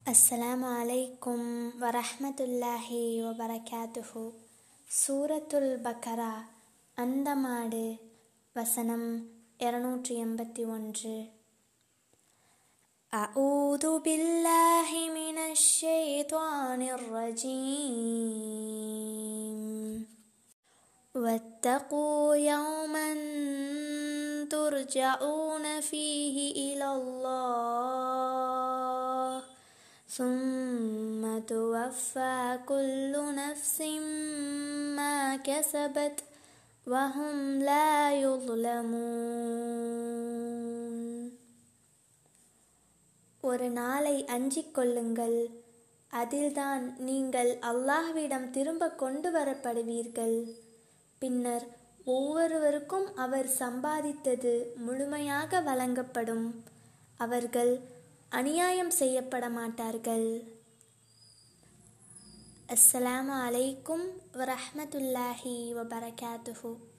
அஸ்ஸலாமு அலைக்கும் வரஹ்மத்துல்லாஹி வபரகாத்துஹு சூரத்துல் பக்கரா அந்த மாடு வசனம் இருநூற்றி எண்பத்தி ஒன்று أعوذ بالله من الشيطان الرجيم واتقوا يوما ترجعون فيه إلى الله ثم توفى كل نفس ما كسبت وهم لا يظلمون ஒரு நாளை அஞ்சிக் கொள்ளுங்கள் அதில்தான் நீங்கள் அல்லாஹ்விடம் திரும்ப கொண்டு வரப்படுவீர்கள் பின்னர் ஒவ்வொருவருக்கும் அவர் சம்பாதித்தது முழுமையாக வழங்கப்படும் அவர்கள் அநியாயம் செய்யப்பட மாட்டார்கள் அஸ்ஸலாமு அலைக்கும் வரஹ்மத்துல்லாஹி வபரகாத்துஹு